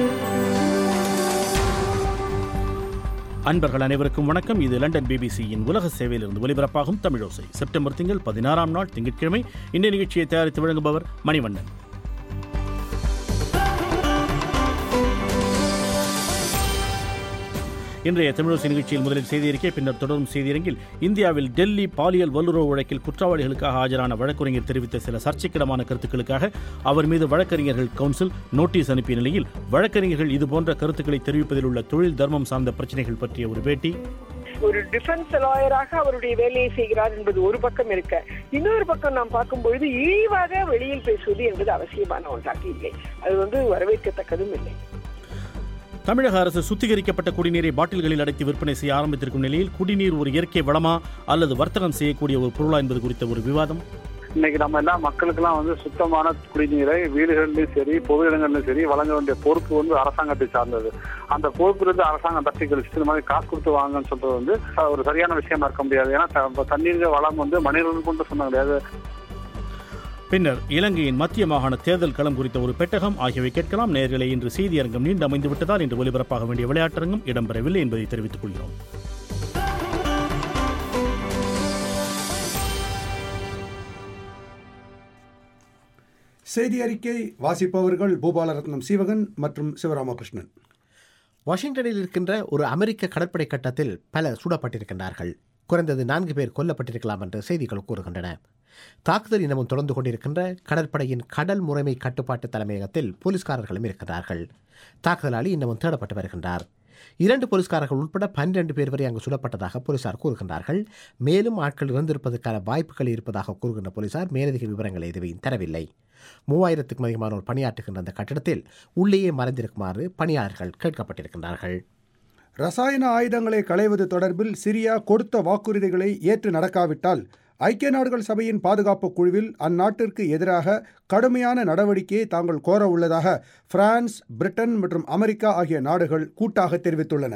அன்பர்கள் அனைவருக்கும் வணக்கம் இது லண்டன் பிபிசியின் உலக சேவையிலிருந்து ஒலிபரப்பாகும் தமிழோசை செப்டம்பர் திங்கள் பதினாறாம் நாள் திங்கட்கிழமை இந்த நிகழ்ச்சியை தயாரித்து வழங்குபவர் மணிவண்ணன் இன்றைய தமிழோசை நிகழ்ச்சியில் முதலில் செய்தியறிக்கை பின்னர் தொடரும் செய்தியரங்கில் இந்தியாவில் டெல்லி பாலியல் வல்லுறவு வழக்கில் குற்றவாளிகளுக்காக ஆஜரான வழக்கறிஞர் தெரிவித்த சில சர்ச்சைக்கிடமான கருத்துக்களுக்காக அவர் மீது வழக்கறிஞர்கள் கவுன்சில் நோட்டீஸ் அனுப்பிய நிலையில் வழக்கறிஞர்கள் இதுபோன்ற கருத்துக்களை தெரிவிப்பதில் உள்ள தொழில் தர்மம் சார்ந்த பிரச்சனைகள் பற்றிய ஒரு பேட்டி ஒரு டிஃபென்ஸ் லாயராக அவருடைய வேலையை செய்கிறார் என்பது ஒரு பக்கம் இருக்க இன்னொரு பக்கம் நாம் பார்க்கும்பொழுது இழிவாக வெளியில் பேசுவது என்பது அவசியமான ஒன்றாக இல்லை அது வந்து வரவேற்கத்தக்கதும் இல்லை தமிழக அரசு சுத்திகரிக்கப்பட்ட குடிநீரை பாட்டில்களில் அடைத்து விற்பனை செய்ய ஆரம்பித்திருக்கும் நிலையில் குடிநீர் ஒரு இயற்கை வளமா அல்லது வர்த்தகம் செய்யக்கூடிய ஒரு பொருளா என்பது குறித்த ஒரு விவாதம் இன்னைக்கு நம்ம எல்லாம் மக்களுக்கெல்லாம் வந்து சுத்தமான குடிநீரை வீடுகளிலும் சரி பொது இடங்களிலும் சரி வழங்க வேண்டிய பொறுப்பு வந்து அரசாங்கத்தை சார்ந்தது அந்த பொறுப்பு இருந்து அரசாங்கம் தட்டி கழிச்சு இந்த மாதிரி காசு கொடுத்து வாங்கன்னு சொல்றது வந்து ஒரு சரியான விஷயமா இருக்க முடியாது ஏன்னா த- தண்ணீர் வளம் வந்து மனிதர்கள் கொண்டு சொன்ன கிடையாது பின்னர் இலங்கையின் மத்திய மாகாண தேர்தல் களம் குறித்த ஒரு பெட்டகம் ஆகியவை கேட்கலாம் நேர்களை இன்று செய்தியரங்கம் நீண்டு அமைந்து விட்டதால் இன்று ஒலிபரப்பாக வேண்டிய விளையாட்டரங்கம் இடம்பெறவில்லை என்பதை தெரிவித்துக் கொள்கிறோம் செய்தி அறிக்கை வாசிப்பவர்கள் பூபாலரத்னம் சீவகன் மற்றும் சிவராமகிருஷ்ணன் வாஷிங்டனில் இருக்கின்ற ஒரு அமெரிக்க கடற்படை கட்டத்தில் பலர் சுடப்பட்டிருக்கின்றார்கள் குறைந்தது நான்கு பேர் கொல்லப்பட்டிருக்கலாம் என்று செய்திகள் கூறுகின்றன தாக்குதல் இன்னமும் தொடர்ந்து கொண்டிருக்கின்ற கடற்படையின் கடல் முறைமை கட்டுப்பாட்டு தலைமையகத்தில் போலீஸ்காரர்களும் இருக்கிறார்கள் தாக்குதலாளி இன்னமும் தேடப்பட்டு வருகின்றார் இரண்டு போலீஸ்காரர்கள் உட்பட பன்னிரண்டு பேர் வரை அங்கு சுடப்பட்டதாக போலீசார் கூறுகின்றார்கள் மேலும் ஆட்கள் இறந்திருப்பதற்கான வாய்ப்புகள் இருப்பதாக கூறுகின்ற போலீசார் மேலதிக விவரங்கள் எதுவும் தரவில்லை மூவாயிரத்துக்கும் அதிகமானோர் பணியாற்றுகின்ற அந்த கட்டிடத்தில் உள்ளேயே மறைந்திருக்குமாறு பணியாளர்கள் கேட்கப்பட்டிருக்கின்றார்கள் ரசாயன ஆயுதங்களை களைவது தொடர்பில் சிரியா கொடுத்த வாக்குறுதிகளை ஏற்று நடக்காவிட்டால் ஐக்கிய நாடுகள் சபையின் பாதுகாப்பு குழுவில் அந்நாட்டிற்கு எதிராக கடுமையான நடவடிக்கையை தாங்கள் கோர உள்ளதாக பிரான்ஸ் பிரிட்டன் மற்றும் அமெரிக்கா ஆகிய நாடுகள் கூட்டாக தெரிவித்துள்ளன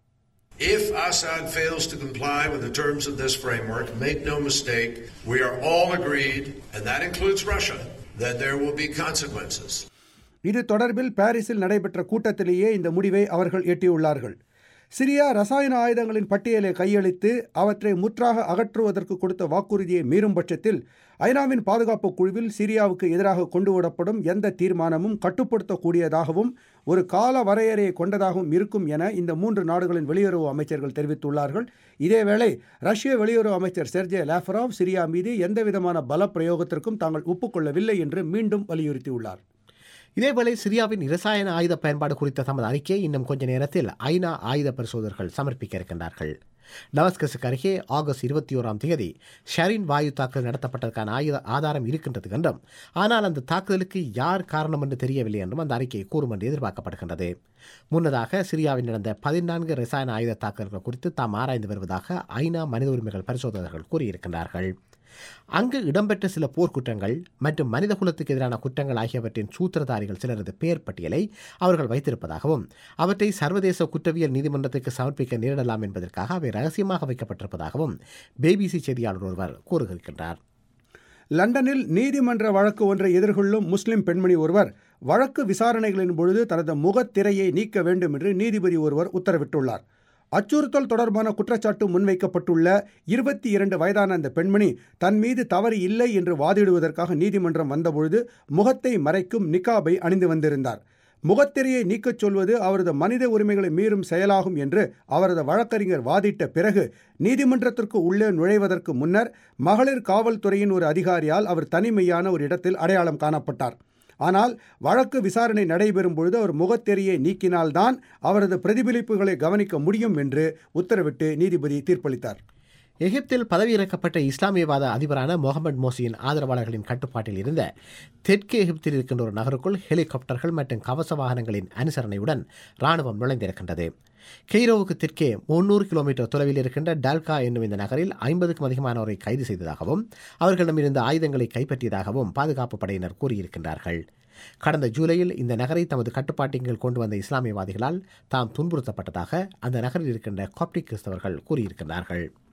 If Assad fails to comply with the terms of this framework, make no mistake, we are all agreed, and that includes Russia, that there will be consequences. இது தொடர்பில் பாரிஸில் நடைபெற்ற கூட்டத்திலேயே இந்த முடிவை அவர்கள் எட்டியுள்ளார்கள் சிரியா ரசாயன ஆயுதங்களின் பட்டியலை கையளித்து அவற்றை முற்றாக அகற்றுவதற்கு கொடுத்த வாக்குறுதியை மீறும் பட்சத்தில் ஐநாவின் பாதுகாப்பு குழுவில் சிரியாவுக்கு எதிராக கொண்டுவிடப்படும் எந்த தீர்மானமும் கட்டுப்படுத்தக்கூடியதாகவும் ஒரு கால வரையறையை கொண்டதாகவும் இருக்கும் என இந்த மூன்று நாடுகளின் வெளியுறவு அமைச்சர்கள் தெரிவித்துள்ளார்கள் இதேவேளை ரஷ்ய வெளியுறவு அமைச்சர் செர்ஜே லாஃபராவ் சிரியா மீது எந்தவிதமான பல பிரயோகத்திற்கும் தாங்கள் ஒப்புக்கொள்ளவில்லை என்று மீண்டும் வலியுறுத்தியுள்ளார் இதேவேளை சிரியாவின் இரசாயன ஆயுத பயன்பாடு குறித்த தமது அறிக்கையை இன்னும் கொஞ்ச நேரத்தில் ஐநா ஆயுத பரிசோதகர்கள் சமர்ப்பிக்க இருக்கின்றார்கள் டமஸ்கஸுக்கு அருகே ஆகஸ்ட் இருபத்தி ஓராம் தேதி ஷரின் வாயு தாக்குதல் நடத்தப்பட்டதற்கான ஆயுத ஆதாரம் இருக்கின்றது என்றும் ஆனால் அந்த தாக்குதலுக்கு யார் காரணம் என்று தெரியவில்லை என்றும் அந்த அறிக்கை கூறும் என்று எதிர்பார்க்கப்படுகின்றது முன்னதாக சிரியாவில் நடந்த பதினான்கு ரசாயன ஆயுத தாக்குதல்கள் குறித்து தாம் ஆராய்ந்து வருவதாக ஐநா மனித உரிமைகள் பரிசோதகர்கள் கூறியிருக்கின்றார்கள் அங்கு இடம்பெற்ற சில போர்க்குற்றங்கள் மற்றும் மனித குலத்துக்கு எதிரான குற்றங்கள் ஆகியவற்றின் சூத்திரதாரிகள் சிலரது பெயர் பட்டியலை அவர்கள் வைத்திருப்பதாகவும் அவற்றை சர்வதேச குற்றவியல் நீதிமன்றத்துக்கு சமர்ப்பிக்க நேரிடலாம் என்பதற்காக அவை ரகசியமாக வைக்கப்பட்டிருப்பதாகவும் பிபிசி செய்தியாளர் ஒருவர் கூறுகின்றார் லண்டனில் நீதிமன்ற வழக்கு ஒன்றை எதிர்கொள்ளும் முஸ்லிம் பெண்மணி ஒருவர் வழக்கு விசாரணைகளின் பொழுது தனது முகத்திரையை நீக்க வேண்டும் என்று நீதிபதி ஒருவர் உத்தரவிட்டுள்ளார் அச்சுறுத்தல் தொடர்பான குற்றச்சாட்டு முன்வைக்கப்பட்டுள்ள இருபத்தி இரண்டு வயதான அந்த பெண்மணி தன் மீது தவறு இல்லை என்று வாதிடுவதற்காக நீதிமன்றம் வந்தபொழுது முகத்தை மறைக்கும் நிக்காபை அணிந்து வந்திருந்தார் முகத்திரையை நீக்கச் சொல்வது அவரது மனித உரிமைகளை மீறும் செயலாகும் என்று அவரது வழக்கறிஞர் வாதிட்ட பிறகு நீதிமன்றத்திற்கு உள்ளே நுழைவதற்கு முன்னர் மகளிர் காவல்துறையின் ஒரு அதிகாரியால் அவர் தனிமையான ஒரு இடத்தில் அடையாளம் காணப்பட்டார் ஆனால் வழக்கு விசாரணை நடைபெறும் பொழுது அவர் முகத்தெரியை நீக்கினால்தான் அவரது பிரதிபலிப்புகளை கவனிக்க முடியும் என்று உத்தரவிட்டு நீதிபதி தீர்ப்பளித்தார் எகிப்தில் பதவியிறக்கப்பட்ட இஸ்லாமியவாத அதிபரான முகமது மோசியின் ஆதரவாளர்களின் கட்டுப்பாட்டில் இருந்த தெற்கு எகிப்தில் இருக்கின்ற ஒரு நகருக்குள் ஹெலிகாப்டர்கள் மற்றும் கவச வாகனங்களின் அனுசரணையுடன் ராணுவம் நுழைந்திருக்கின்றது கெய்ரோவுக்கு தெற்கே முன்னூறு கிலோமீட்டர் தொலைவில் இருக்கின்ற டால்கா என்னும் இந்த நகரில் ஐம்பதுக்கும் அதிகமானோரை கைது செய்ததாகவும் அவர்களிடமிருந்து ஆயுதங்களை கைப்பற்றியதாகவும் பாதுகாப்பு படையினர் கூறியிருக்கின்றார்கள் கடந்த ஜூலையில் இந்த நகரை தமது கட்டுப்பாட்டின் கொண்டு வந்த இஸ்லாமியவாதிகளால் தாம் துன்புறுத்தப்பட்டதாக அந்த நகரில் இருக்கின்ற காப்டிக் கிறிஸ்தவர்கள் கூறியிருக்கிறார்கள்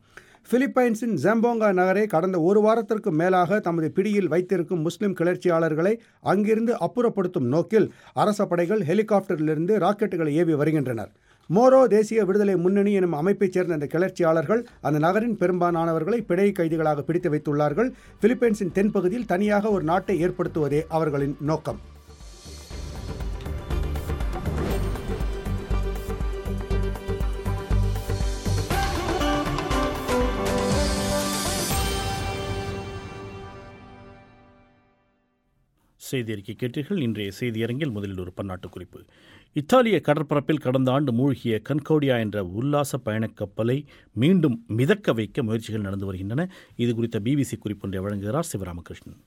பிலிப்பைன்ஸின் ஜம்போங்கா நகரை கடந்த ஒரு வாரத்திற்கு மேலாக தமது பிடியில் வைத்திருக்கும் முஸ்லிம் கிளர்ச்சியாளர்களை அங்கிருந்து அப்புறப்படுத்தும் நோக்கில் அரச படைகள் ஹெலிகாப்டரிலிருந்து ராக்கெட்டுகளை ஏவி வருகின்றனர் மோரோ தேசிய விடுதலை முன்னணி எனும் அமைப்பைச் சேர்ந்த அந்த கிளர்ச்சியாளர்கள் அந்த நகரின் பெரும்பாலானவர்களை பிழை கைதிகளாக பிடித்து வைத்துள்ளார்கள் பிலிப்பைன்ஸின் தென்பகுதியில் தனியாக ஒரு நாட்டை ஏற்படுத்துவதே அவர்களின் நோக்கம் செய்தி அறிக்கை கேட்டீர்கள் இன்றைய செய்தியரங்கில் முதலில் ஒரு பன்னாட்டு குறிப்பு இத்தாலிய கடற்பரப்பில் கடந்த ஆண்டு மூழ்கிய கன்கோடியா என்ற உல்லாச பயணக் கப்பலை மீண்டும் மிதக்க வைக்க முயற்சிகள் நடந்து வருகின்றன இது குறித்த பிபிசி குறிப்பொன்றை வழங்குகிறார் சிவராமகிருஷ்ணன்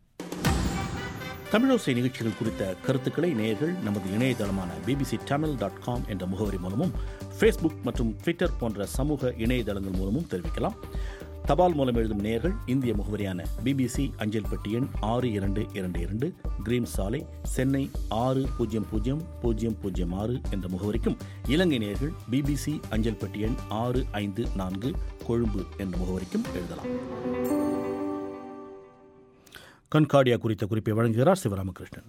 தமிழோசை நிகழ்ச்சிகள் குறித்த கருத்துக்களை நேயர்கள் நமது இணையதளமான பிபிசி தமிழ் டாட் காம் என்ற முகவரி மூலமும் ஃபேஸ்புக் மற்றும் ட்விட்டர் போன்ற சமூக இணையதளங்கள் மூலமும் தெரிவிக்கலாம் தபால் மூலம் எழுதும் நேயர்கள் இந்திய முகவரியான பிபிசி அஞ்சல் பெட்டி எண் ஆறு இரண்டு இரண்டு இரண்டு கிரீன் சாலை சென்னை ஆறு பூஜ்ஜியம் பூஜ்ஜியம் பூஜ்ஜியம் பூஜ்ஜியம் ஆறு என்ற முகவரிக்கும் இலங்கை நேயர்கள் பிபிசி அஞ்சல் பெட்டி எண் ஆறு ஐந்து நான்கு கொழும்பு என்ற முகவரிக்கும் எழுதலாம் கன்காடியா குறித்த குறிப்பை வழங்குகிறார் சிவராமகிருஷ்ணன்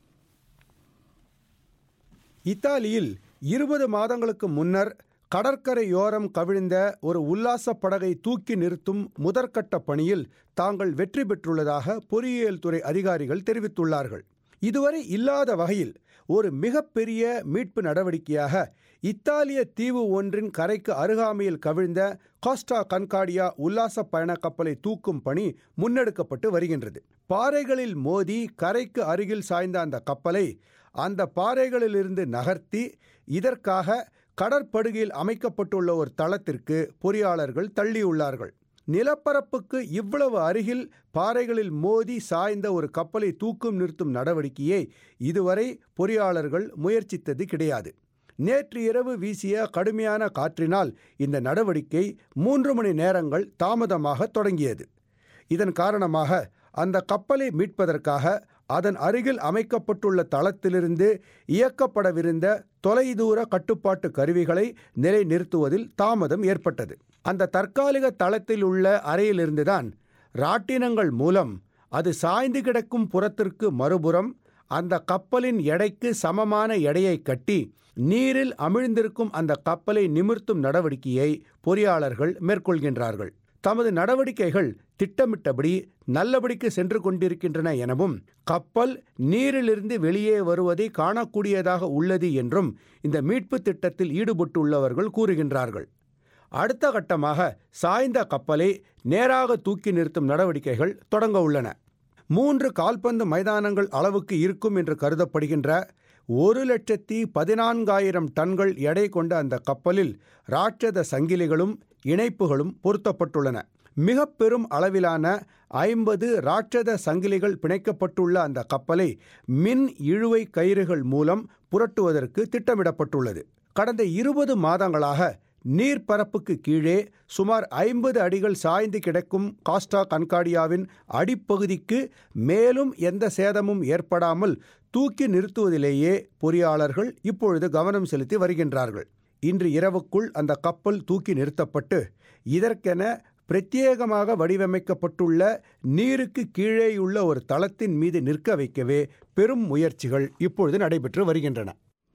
இத்தாலியில் இருபது மாதங்களுக்கு முன்னர் கடற்கரையோரம் கவிழ்ந்த ஒரு உல்லாச படகை தூக்கி நிறுத்தும் முதற்கட்ட பணியில் தாங்கள் வெற்றி பெற்றுள்ளதாக பொறியியல் துறை அதிகாரிகள் தெரிவித்துள்ளார்கள் இதுவரை இல்லாத வகையில் ஒரு மிகப்பெரிய மீட்பு நடவடிக்கையாக இத்தாலிய தீவு ஒன்றின் கரைக்கு அருகாமையில் கவிழ்ந்த காஸ்டா கன்காடியா உல்லாச பயண கப்பலை தூக்கும் பணி முன்னெடுக்கப்பட்டு வருகின்றது பாறைகளில் மோதி கரைக்கு அருகில் சாய்ந்த அந்த கப்பலை அந்த பாறைகளிலிருந்து நகர்த்தி இதற்காக கடற்படுகையில் அமைக்கப்பட்டுள்ள ஒரு தளத்திற்கு பொறியாளர்கள் தள்ளியுள்ளார்கள் நிலப்பரப்புக்கு இவ்வளவு அருகில் பாறைகளில் மோதி சாய்ந்த ஒரு கப்பலை தூக்கும் நிறுத்தும் நடவடிக்கையை இதுவரை பொறியாளர்கள் முயற்சித்தது கிடையாது நேற்று இரவு வீசிய கடுமையான காற்றினால் இந்த நடவடிக்கை மூன்று மணி நேரங்கள் தாமதமாக தொடங்கியது இதன் காரணமாக அந்த கப்பலை மீட்பதற்காக அதன் அருகில் அமைக்கப்பட்டுள்ள தளத்திலிருந்து இயக்கப்படவிருந்த தொலைதூர கட்டுப்பாட்டு கருவிகளை நிலைநிறுத்துவதில் தாமதம் ஏற்பட்டது அந்த தற்காலிக தளத்தில் உள்ள அறையிலிருந்துதான் ராட்டினங்கள் மூலம் அது சாய்ந்து கிடக்கும் புறத்திற்கு மறுபுறம் அந்த கப்பலின் எடைக்கு சமமான எடையை கட்டி நீரில் அமிழ்ந்திருக்கும் அந்த கப்பலை நிமிர்த்தும் நடவடிக்கையை பொறியாளர்கள் மேற்கொள்கின்றார்கள் தமது நடவடிக்கைகள் திட்டமிட்டபடி நல்லபடிக்கு சென்று கொண்டிருக்கின்றன எனவும் கப்பல் நீரிலிருந்து வெளியே வருவதை காணக்கூடியதாக உள்ளது என்றும் இந்த மீட்பு திட்டத்தில் ஈடுபட்டுள்ளவர்கள் கூறுகின்றார்கள் அடுத்த கட்டமாக சாய்ந்த கப்பலை நேராக தூக்கி நிறுத்தும் நடவடிக்கைகள் தொடங்க உள்ளன மூன்று கால்பந்து மைதானங்கள் அளவுக்கு இருக்கும் என்று கருதப்படுகின்ற ஒரு லட்சத்தி பதினான்காயிரம் டன்கள் எடை கொண்ட அந்த கப்பலில் ராட்சத சங்கிலிகளும் இணைப்புகளும் பொருத்தப்பட்டுள்ளன மிக பெரும் அளவிலான ஐம்பது ராட்சத சங்கிலிகள் பிணைக்கப்பட்டுள்ள அந்த கப்பலை மின் இழுவை கயிறுகள் மூலம் புரட்டுவதற்கு திட்டமிடப்பட்டுள்ளது கடந்த இருபது மாதங்களாக நீர்ப்பரப்புக்கு கீழே சுமார் ஐம்பது அடிகள் சாய்ந்து கிடக்கும் காஸ்டா கன்காடியாவின் அடிப்பகுதிக்கு மேலும் எந்த சேதமும் ஏற்படாமல் தூக்கி நிறுத்துவதிலேயே பொறியாளர்கள் இப்பொழுது கவனம் செலுத்தி வருகின்றார்கள் இன்று இரவுக்குள் அந்த கப்பல் தூக்கி நிறுத்தப்பட்டு இதற்கென பிரத்யேகமாக வடிவமைக்கப்பட்டுள்ள நீருக்கு கீழேயுள்ள ஒரு தளத்தின் மீது நிற்க வைக்கவே பெரும் முயற்சிகள் இப்பொழுது நடைபெற்று வருகின்றன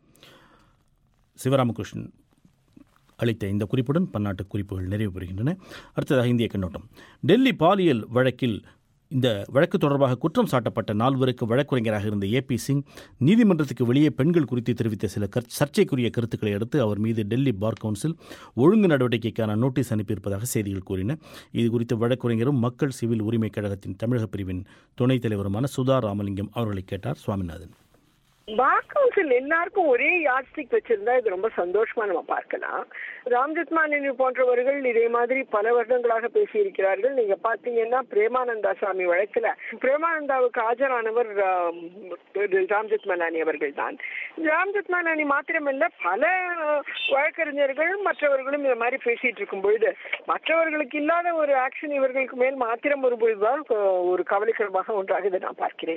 சிவராமகிருஷ்ணன் அளித்த இந்த குறிப்புடன் பன்னாட்டு குறிப்புகள் நிறைவு பெறுகின்றன அடுத்ததாக இந்திய கண்ணோட்டம் டெல்லி பாலியல் வழக்கில் இந்த வழக்கு தொடர்பாக குற்றம் சாட்டப்பட்ட நால்வருக்கு வழக்குரைஞராக இருந்த ஏ பி சிங் நீதிமன்றத்துக்கு வெளியே பெண்கள் குறித்து தெரிவித்த சில கர் சர்ச்சைக்குரிய கருத்துக்களை அடுத்து அவர் மீது டெல்லி பார் கவுன்சில் ஒழுங்கு நடவடிக்கைக்கான நோட்டீஸ் அனுப்பியிருப்பதாக செய்திகள் கூறின இது குறித்து வழக்குரைஞரும் மக்கள் சிவில் உரிமைக் கழகத்தின் தமிழக பிரிவின் துணைத் தலைவருமான சுதா ராமலிங்கம் அவர்களை கேட்டார் சுவாமிநாதன் பார் கவுன்சில் எல்லாருக்கும் ஒரே யாட்ஸ்டிக் வச்சிருந்தா இது ரொம்ப சந்தோஷமா நம்ம பார்க்கலாம் ராம்ஜெத் மாலினி போன்றவர்கள் இதே மாதிரி பல வருடங்களாக பேசியிருக்கிறார்கள் நீங்க பாத்தீங்கன்னா பிரேமானந்தா சாமி வழக்குல பிரேமானந்தாவுக்கு ஆஜரானவர் ராம்ஜெத் மலானி அவர்கள் தான் ராம்ஜெத் மலானி மாத்திரமல்ல பல வழக்கறிஞர்கள் மற்றவர்களும் இந்த மாதிரி பேசிட்டு இருக்கும் பொழுது மற்றவர்களுக்கு இல்லாத ஒரு ஆக்ஷன் இவர்களுக்கு மேல் மாத்திரம் வரும்பொழுதுதான் ஒரு கவலைக்கிடமாக ஒன்றாக இதை நான் பார்க்கிறேன்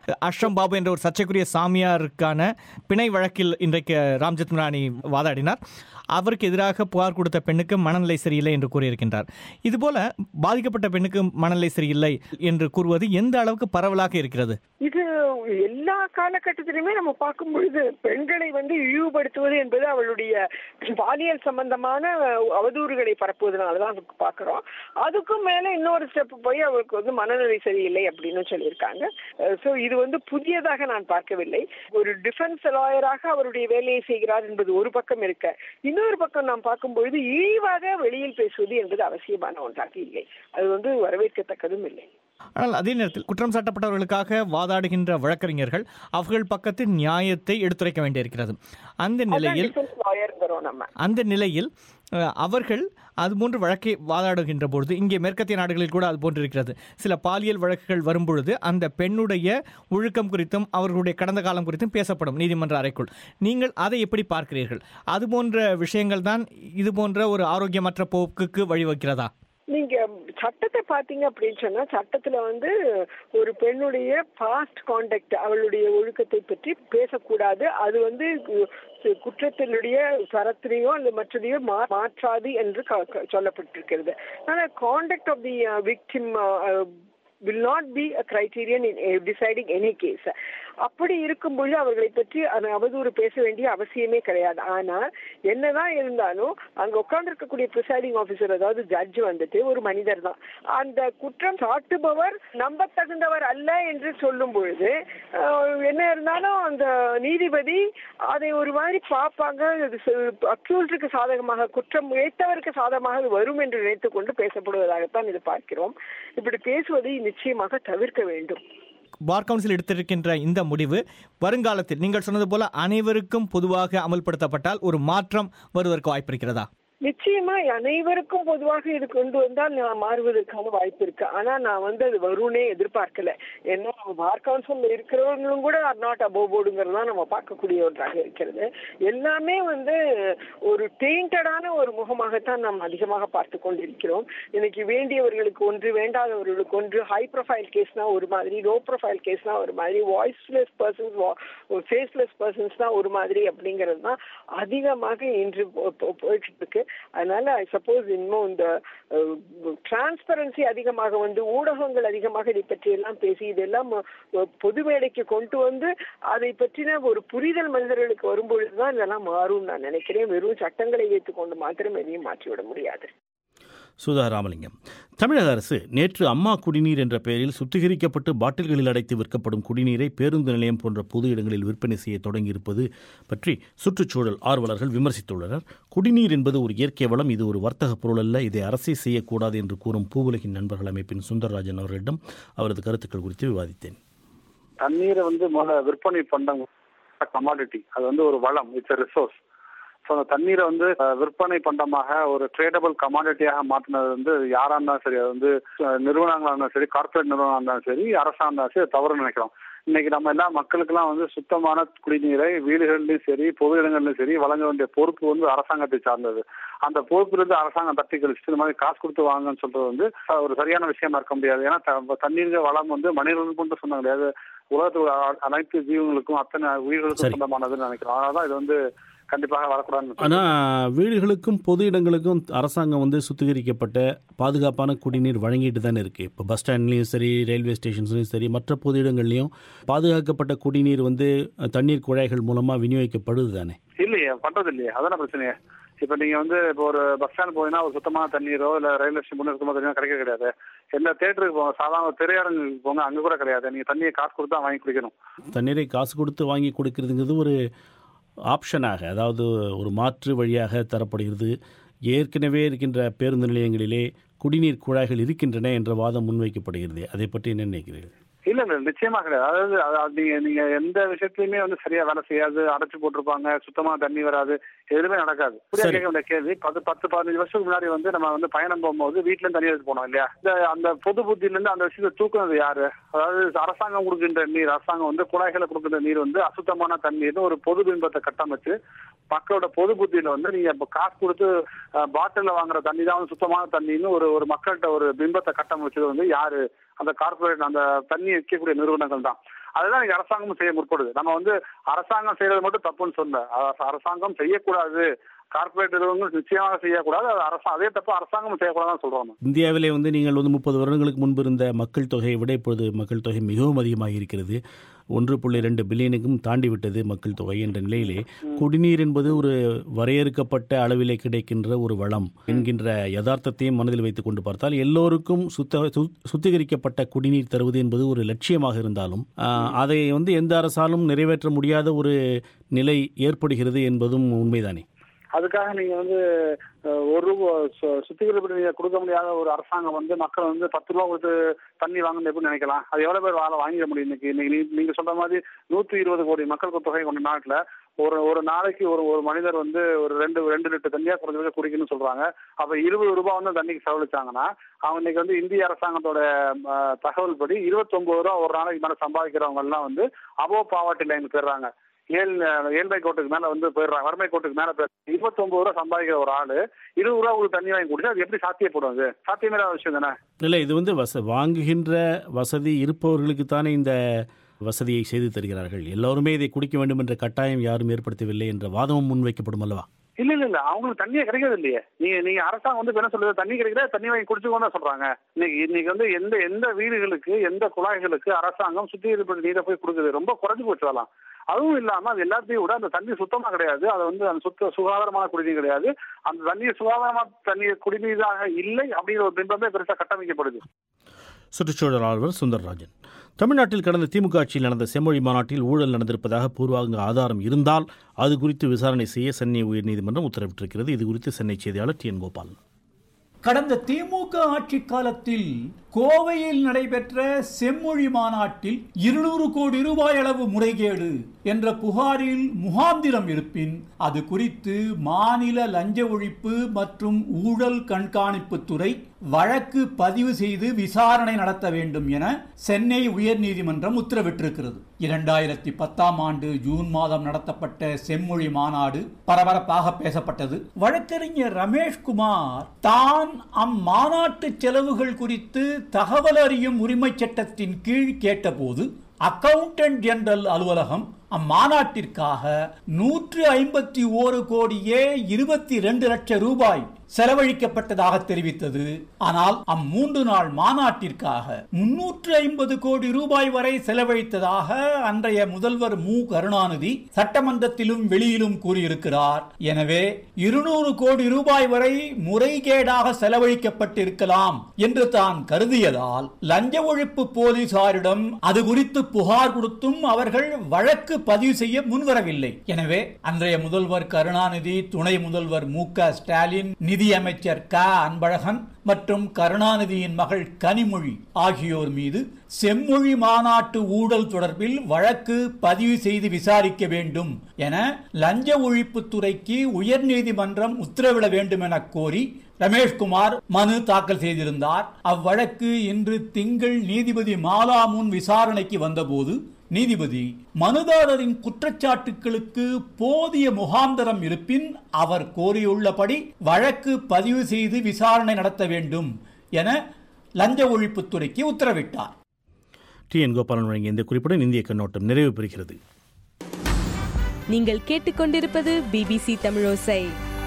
அஷ்ரம் பாபு என்ற ஒரு சர்ச்சைக்குரிய சாமியாருக்கான பிணை வழக்கில் இன்றைக்கு ராம்ஜெத் மலானி வாதாடினார் அவருக்கு எதிராக புகார் கொடுத்த பெண்ணுக்கு மனநிலை சரியில்லை என்று கூறியிருக்கின்றார் இதுபோல பாதிக்கப்பட்ட பெண்ணுக்கு மனநிலை சரியில்லை என்று கூறுவது எந்த அளவுக்கு பரவலாக இருக்கிறது இது எல்லா காலகட்டத்திலுமே நம்ம பார்க்கும் பொழுது பெண்களை வந்து இழிவுபடுத்துவது என்பது அவளுடைய பாலியல் சம்பந்தமான அவதூறுகளை பரப்புவதனாலதான் அதுக்கு பார்க்கிறோம் அதுக்கும் மேல இன்னொரு ஸ்டெப் போய் அவளுக்கு வந்து மனநிலை சரியில்லை அப்படின்னு சொல்லியிருக்காங்க ஸோ இது வந்து புதியதாக நான் பார்க்கவில்லை ஒரு டிஃபென்ஸ் லாயராக அவருடைய வேலையை செய்கிறார் என்பது ஒரு பக்கம் இருக்க இன்னொரு பக்கம் நாம் பார்க்கும் பொழுது இழிவாக வெளியில் பேசுவது என்பது அவசியமான ஒன்றாக இல்லை அது வந்து வரவேற்கத்தக்கதும் இல்லை ஆனால் அதே நேரத்தில் குற்றம் சாட்டப்பட்டவர்களுக்காக வாதாடுகின்ற வழக்கறிஞர்கள் அவர்கள் பக்கத்தின் நியாயத்தை எடுத்துரைக்க வேண்டியிருக்கிறது அந்த நிலையில் டிஃபென்ஸ் லாயர்ங்கிறோம் நம்ம அந்த நிலையில் அஹ், அவர்கள் அதுபோன்று வழக்கை வாதாடுகின்ற பொழுது இங்கே மேற்கத்திய நாடுகளில் கூட அது போன்று இருக்கிறது சில பாலியல் வழக்குகள் வரும்பொழுது அந்த பெண்ணுடைய ஒழுக்கம் குறித்தும் அவர்களுடைய கடந்த காலம் குறித்தும் பேசப்படும் நீதிமன்ற அறைக்குள் நீங்கள் அதை எப்படி பார்க்கிறீர்கள் அது போன்ற விஷயங்கள் தான் இது போன்ற ஒரு ஆரோக்கியமற்ற போக்குக்கு வழிவகுக்கிறதா நீங்க சட்டத்தை பாத்தீங்க அப்படின்னு சொன்னா சட்டத்துல வந்து ஒரு பெண்ணுடைய பாஸ்ட் கான்டக்ட் அவளுடைய ஒழுக்கத்தை பற்றி பேசக்கூடாது அது வந்து கு- குற்றத்தினுடைய தரத்திலேயோ அல்லது மற்றதையோ மா- மாற்றாது என்று க- க- சொல்லப்பட்டிருக்கிறது ஆனா contact of the victim will not be a criterion in uh, deciding any case அப்படி இருக்கும்பொழுது அவர்களை பற்றி அந்த அவதூறு பேச வேண்டிய அவசியமே கிடையாது ஆனால் என்னதான் இருந்தாலும் அங்க உட்கார்ந்து இருக்கக்கூடிய ப்ரிசைடிங் ஆபீசர் அதாவது ஜட்ஜ் வந்துட்டு ஒரு மனிதர் தான் அந்த குற்றம் சாட்டுபவர் நம்பத்தகுந்தவர் அல்ல என்று சொல்லும் பொழுது அஹ், என்ன இருந்தாலும் அந்த நீதிபதி அதை ஒரு மாதிரி பார்ப்பாங்க அக்யூஸ்டுக்கு சாதகமாக குற்றம் இழைத்தவருக்கு சாதகமாக அது வரும் என்று நினைத்துக் கொண்டு பேசப்படுவதாகத்தான் இது பார்க்கிறோம் இப்படி பேசுவதை நிச்சயமாக தவிர்க்க வேண்டும் பார் கவுன்சில் எடுத்திருக்கின்ற இந்த முடிவு வருங்காலத்தில் நீங்கள் சொன்னது போல அனைவருக்கும் பொதுவாக அமல்படுத்தப்பட்டால் ஒரு மாற்றம் வருவதற்கு வாய்ப்பு இருக்கிறதா நிச்சயமா அனைவருக்கும் பொதுவாக இது கொண்டு வந்தால் நான் மாறுவதற்கான வாய்ப்பு இருக்கு ஆனா நான் வந்து அது வரும்னே எதிர்பார்க்கல ஏன்னா பார் கவுன்சில் இருக்கிறவங்களும் கூட ஆர் நாட் அபோவ் போர்டுங்கிறது தான் நம்ம பார்க்கக்கூடிய ஒன்றாக இருக்கிறது எல்லாமே வந்து ஒரு டெயிண்டடான ஒரு முகமாகத்தான் நாம் அதிகமாக பார்த்து கொண்டிருக்கிறோம் இன்னைக்கு வேண்டியவர்களுக்கு ஒன்று வேண்டாதவர்களுக்கு ஒன்று ஹை ப்ரொஃபைல் கேஸ்னா ஒரு மாதிரி லோ ப்ரொஃபைல் கேஸ்னா ஒரு மாதிரி வாய்ஸ்லெஸ் பர்சன்ஸ் ஃபேஸ்லெஸ் பர்சன்ஸ் தான் ஒரு மாதிரி அப்படிங்கிறது தான் அதிகமாக இன்று போ- போ- போயிட்டு இருக்கு அதனால ஐ சப்போஸ் இன்னும் இந்த டிரான்ஸ்பரன்சி அதிகமாக வந்து ஊடகங்கள் அதிகமாக இதை பற்றி எல்லாம் பேசி இதெல்லாம் அஹ், பொது மேடைக்கு கொண்டு வந்து அதை பற்றின ஒரு புரிதல் மனிதர்களுக்கு வரும்பொழுதுதான் இதெல்லாம் மாறும் நான் நினைக்கிறேன் வெறும் சட்டங்களை வைத்துக்கொண்டு மாத்திரம் எதையும் மாற்றிவிட முடியாது சுதா ராமலிங்கம் தமிழக அரசு நேற்று அம்மா குடிநீர் என்ற பெயரில் சுத்திகரிக்கப்பட்டு பாட்டில்களில் அடைத்து விற்கப்படும் குடிநீரை பேருந்து நிலையம் போன்ற பொது இடங்களில் விற்பனை செய்ய தொடங்கியிருப்பது பற்றி சுற்றுச்சூழல் ஆர்வலர்கள் விமர்சித்துள்ளனர் குடிநீர் என்பது ஒரு இயற்கை வளம் இது ஒரு வர்த்தக பொருள் அல்ல இதை அரசே செய்யக்கூடாது என்று கூறும் பூவுலகின் நண்பர்கள் அமைப்பின் சுந்தரராஜன் அவர்களிடம் அவரது கருத்துக்கள் குறித்து விவாதித்தேன் தண்ணீரை வந்து முதல்ல விற்பனை பண்ண கமாடிட்டி அது வந்து ஒரு வளம் இட்ஸ் ரிசோர்ஸ் ஸோ அந்த தண்ணீரை வந்து அஹ், விற்பனை பண்டமாக ஒரு ட்ரேடபிள் கமாடிட்டியாக மாற்றினது வந்து யாரா இருந்தாலும் சரி அது வந்து அஹ், நிறுவனங்களா இருந்தாலும் சரி கார்ப்பரேட் நிறுவனம் இருந்தாலும் சரி அரசா இருந்தாலும் சரி அது தவறு நினைக்கிறோம் இன்னைக்கு நம்ம எல்லா மக்களுக்கெல்லாம் வந்து சுத்தமான குடிநீரை வீடுகள்லயும் சரி பொது இடங்கள்லயும் சரி வழங்க வேண்டிய பொறுப்பு வந்து அரசாங்கத்தை சார்ந்தது அந்த பொறுப்பிலிருந்து அரசாங்கம் தட்டி கழிச்சு இந்த மாதிரி காசு கொடுத்து வாங்கன்னு சொல்றது வந்து அஹ், ஒரு சரியான விஷயமா இருக்க முடியாது ஏன்னா த- தண்ணீர் வளம் வந்து மனிதர்களுக்கு மட்டும் சொன்ன கிடையாது உலகத்தோட அ- அனைத்து ஜீவங்களுக்கும் அத்தனை உயிர்களுக்கும் சரி. சொந்தமானதுன்னு நினைக்கிறோம் அதனாலதான் இது வந்து கண்டிப்பாக வரக்கூடாதுன்னு ஆனால் வீடுகளுக்கும் பொது இடங்களுக்கும் அரசாங்கம் வந்து சுத்திகரிக்கப்பட்ட பாதுகாப்பான குடிநீர் வழங்கிட்டு தானே இருக்குது இப்போ பஸ் ஸ்டாண்ட்லேயும் சரி ரயில்வே ஸ்டேஷன்ஸ்லையும் சரி மற்ற பொது இடங்கள்லையும் பாதுகாக்கப்பட்ட குடிநீர் வந்து அஹ், தண்ணீர் குழாய்கள் மூலமாக விநியோகிக்கப்படுது தானே இல்லையே பண்றது இல்லையே அதான பிரச்சனையே இப்ப நீங்க வந்து இப்போ ஒரு பஸ் ஸ்டாண்ட் போனீங்கன்னா ஒரு சுத்தமான தண்ணீரோ இல்ல ரயில்வே ஸ்டேஷன் போன சுத்தமான தண்ணீரோ கிடைக்க கிடையாது எந்த தேட்டருக்கு போங்க சாதாரண திரையரங்குக்கு போங்க அங்க கூட கிடையாது நீங்க தண்ணியை காசு கொடுத்து தான் வாங்கி குடிக்கணும் தண்ணீரை காசு கொடுத்து வாங்கி கொடுக்கறதுங்கிறது ஒரு ஆப்ஷனாக அதாவது ஒரு மாற்று வழியாக தரப்படுகிறது ஏற்கனவே இருக்கின்ற பேருந்து நிலையங்களிலே குடிநீர் குழாய்கள் இருக்கின்றன என்ற வாதம் முன்வைக்கப்படுகிறது அதை பற்றி என்ன நினைக்கிறீர்கள் இல்ல இல்ல நிச்சயமா கிடையாது அதாவது அது- அது நீங்க நீங்க எந்த விஷயத்துலயுமே வந்து சரியா வேலை செய்யாது அடைச்சு போட்டிருப்பாங்க சுத்தமா தண்ணி வராது எதுவுமே நடக்காது புரியா சரி. கேட்க வேண்டிய கேள்வி பத்து பத்து பதினஞ்சு வருஷத்துக்கு முன்னாடி வந்து நம்ம வந்து பயணம் போகும்போது வீட்டுல இருந்து தண்ணி எடுத்து போனோம் இல்லையா இந்த அந்த பொது புத்தியில இருந்து அந்த விஷயத்தை தூக்குனது யாரு அதாவது அரசாங்கம் கொடுக்கின்ற நீர் அரசாங்கம் வந்து குழாய்களை கொடுக்கின்ற நீர் வந்து அசுத்தமான தண்ணீர்னு ஒரு பொது பிம்பத்தை கட்டமைச்சு மக்களோட பொது புத்தியில வந்து நீங்க இப்ப காசு கொடுத்து பாட்டில வாங்குற தண்ணி தான் வந்து சுத்தமான தண்ணின்னு ஒரு ஒரு மக்கள்கிட்ட ஒரு பிம்பத்தை கட்டமைச்சது வந்து யாரு அந்த கார்பரேட் அந்த தண்ணி விற்கக்கூடிய நிறுவனங்கள் தான் அதுதான் இங்க அரசாங்கமும் செய்ய முற்படுது நம்ம வந்து அரசாங்கம் செய்யறது மட்டும் தப்புன்னு சொல்ல அ- அரசாங்கம் செய்யக்கூடாது கார்பரேட் நிறுவனங்கள் நிச்சயமாக செய்யக்கூடாது அது அரசு அதே தப்பு அரசாங்கம் செய்யக்கூடாதுன்னு சொல்றோம் நம்ம. இந்தியாவிலே வந்து நீங்கள் வந்து முப்பது வருடங்களுக்கு முன்பு இருந்த மக்கள் தொகையை விட இப்பொழுது மக்கள் தொகை மிகவும் அதிகமாக இருக்கிறது ஒன்று புள்ளி ரெண்டு பில்லியனுக்கும் தாண்டி விட்டது மக்கள் தொகை என்ற நிலையிலே குடிநீர் என்பது ஒரு வரையறுக்கப்பட்ட அளவிலே கிடைக்கின்ற ஒரு வளம் என்கின்ற யதார்த்தத்தையும் மனதில் வைத்துக் கொண்டு பார்த்தால் எல்லோருக்கும் சுத்த சு- சுத்திகரிக்கப்பட்ட குடிநீர் தருவது என்பது ஒரு லட்சியமாக இருந்தாலும் ஆஹ், அதை வந்து எந்த அரசாலும் நிறைவேற்ற முடியாத ஒரு நிலை ஏற்படுகிறது என்பதும் உண்மைதானே அதுக்காக நீங்க வந்து அஹ், ஒரு ரூபா சு- சுத்திகரிப்பு நீங்க கொடுக்க முடியாத ஒரு அரசாங்கம் வந்து மக்கள் வந்து பத்து ரூபா கொடுத்து தண்ணி வாங்கணும் எப்படி நினைக்கலாம் அது எவ்வளவு பேர் வாழ வாங்கிட முடியும் இன்னைக்கு இன்னைக்கு நீ- நீங்க சொல்ற மாதிரி நூத்தி இருபது கோடி மக்கள் தொகை கொண்ட நாட்டுல ஒரு ஒரு நாளைக்கு ஒரு ஒரு மனிதர் வந்து ஒரு ரெண்டு ரெண்டு லிட்டர் தண்ணியா குறைஞ்சது குடிக்கணும்னு சொல்றாங்க அப்ப இருபது ரூபாய் வந்து தண்ணிக்கு செலவழிச்சாங்கன்னா அவங்க இன்னைக்கு வந்து இந்திய அரசாங்கத்தோட அஹ், தகவல் படி இருபத்தொன்பது ரூபா ஒரு நாளைக்கு மேல சம்பாதிக்கிறவங்க எல்லாம் வந்து அபோ பாவர்ட்டி லைன் போயிடுறாங்க ஏழு ஏழ்மை கோட்டுக்கு மேல வந்து போயிடுறாங்க வறுமை கோட்டுக்கு மேல போயிடுறாங்க இருபத்தொன்பது ரூபா சம்பாதிக்கிற ஒரு ஆளு இருபது ரூபா உங்களுக்கு தண்ணி வாங்கி குடிச்சா அது எப்படி சாத்தியப்படும் அது சாத்தியமே இல்லாத விஷயம் தானே இல்லை இது வந்து வச வாங்குகின்ற வசதி இருப்பவர்களுக்கு தானே இந்த வசதியை செய்து தருகிறார்கள் எல்லோருமே இதை குடிக்க வேண்டும் என்ற கட்டாயம் யாரும் ஏற்படுத்தவில்லை என்ற வாதமும் முன்வைக்கப்படும் அல்லவா இல்ல இல்ல இல்ல அவங்களுக்கு தண்ணியே கிடைக்கிறது இல்லையே நீங்க நீங்க அரசாங்கம் வந்து இப்ப என்ன சொல்லுது தண்ணி கிடைக்கல தண்ணி வாங்கி குடிச்சுக்கோன்னு தான் சொல்றாங்க இன்னைக்கு இன்னைக்கு வந்து எந்த எந்த வீடுகளுக்கு எந்த குழாய்களுக்கு அரசாங்கம் சுத்திகரிப்பு நீரை போய் கொடுக்குது ரொம்ப குறைஞ்சு போச்சு அதெல்லாம் அதுவும் இல்லாம அது எல்லாத்தையும் விட அந்த தண்ணி சுத்தமா கிடையாது அது வந்து அந்த சுத்த சுகாதாரமான குடிநீர் கிடையாது அந்த தண்ணீர் சுகாதாரமான தண்ணீர் குடிநீராக இல்லை அப்படிங்கிற ஒரு பிம்பமே பெருசா கட்டமைக்கப்படுது சுற்றுச்சூழல் ஆர்வலர் சுந்தரராஜன் தமிழ்நாட்டில் கடந்த திமுக ஆட்சியில் நடந்த செம்மொழி மாநாட்டில் ஊழல் நடந்திருப்பதாக பூர்வாங்க ஆதாரம் இருந்தால் அது குறித்து விசாரணை செய்ய சென்னை உயர்நீதிமன்றம் உத்தரவிட்டிருக்கிறது இது குறித்து சென்னை செய்தியாளர் டி என் கோபால் கடந்த திமுக ஆட்சி காலத்தில் கோவையில் நடைபெற்ற செம்மொழி மாநாட்டில் இருநூறு கோடி ரூபாய் அளவு முறைகேடு என்ற புகாரில் முகாந்திரம் இருப்பின் அது குறித்து மாநில லஞ்ச ஒழிப்பு மற்றும் ஊழல் கண்காணிப்புத்துறை வழக்கு பதிவு செய்து விசாரணை நடத்த வேண்டும் என சென்னை உயர்நீதிமன்றம் உத்தரவிட்டிருக்கிறது இரண்டாயிரத்தி பத்தாம் ஆண்டு ஜூன் மாதம் நடத்தப்பட்ட செம்மொழி மாநாடு பரபரப்பாக பேசப்பட்டது வழக்கறிஞர் ரமேஷ்குமார் தான் அம்மாநாட்டு செலவுகள் குறித்து தகவல் அறியும் உரிமை சட்டத்தின் கீழ் கேட்டபோது அக்கவுண்டன்ட் ஜெனரல் அலுவலகம் அம்மாநாட்டிற்காக நூற்று ஐம்பத்தி ஓரு கோடியே இருபத்தி ரெண்டு லட்சம் ரூபாய் செலவழிக்கப்பட்டதாக தெரிவித்தது ஆனால் அம்மூன்று நாள் மாநாட்டிற்காக முன்னூற்று ஐம்பது கோடி ரூபாய் வரை செலவழித்ததாக அன்றைய முதல்வர் மு கருணாநிதி சட்டமன்றத்திலும் வெளியிலும் கூறியிருக்கிறார் எனவே இருநூறு கோடி ரூபாய் வரை முறைகேடாக செலவழிக்கப்பட்டிருக்கலாம் என்று தான் கருதியதால் லஞ்ச ஒழிப்பு போலீசாரிடம் அது குறித்து புகார் கொடுத்தும் அவர்கள் வழக்கு பதிவு செய்ய முன்வரவில்லை எனவே அன்றைய முதல்வர் கருணாநிதி துணை முதல்வர் மு க ஸ்டாலின் நிதியமைச்சர் க அன்பழகன் மற்றும் கருணாநிதியின் மகள் கனிமொழி ஆகியோர் மீது செம்மொழி மாநாட்டு ஊழல் தொடர்பில் வழக்கு பதிவு செய்து விசாரிக்க வேண்டும் என லஞ்ச ஒழிப்புத்துறைக்கு உயர்நீதிமன்றம் உத்தரவிட வேண்டும் என கோரி ரமேஷ்குமார் மனு தாக்கல் செய்திருந்தார் அவ்வழக்கு இன்று திங்கள் நீதிபதி மாலா முன் விசாரணைக்கு வந்தபோது நீதிபதி மனுதாரரின் குற்றச்சாட்டுகளுக்கு போதிய முகாந்தரம் இருப்பின் அவர் கோரியுள்ளபடி வழக்கு பதிவு செய்து விசாரணை நடத்த வேண்டும் என லஞ்ச ஒழிப்புத்துறைக்கு உத்தரவிட்டார் டி என் கோபாலன் வழங்கிய இந்த குறிப்புடன் இந்திய கண்ணோட்டம் நிறைவு பெறுகிறது நீங்கள் கேட்டுக்கொண்டிருப்பது பிபிசி தமிழோசை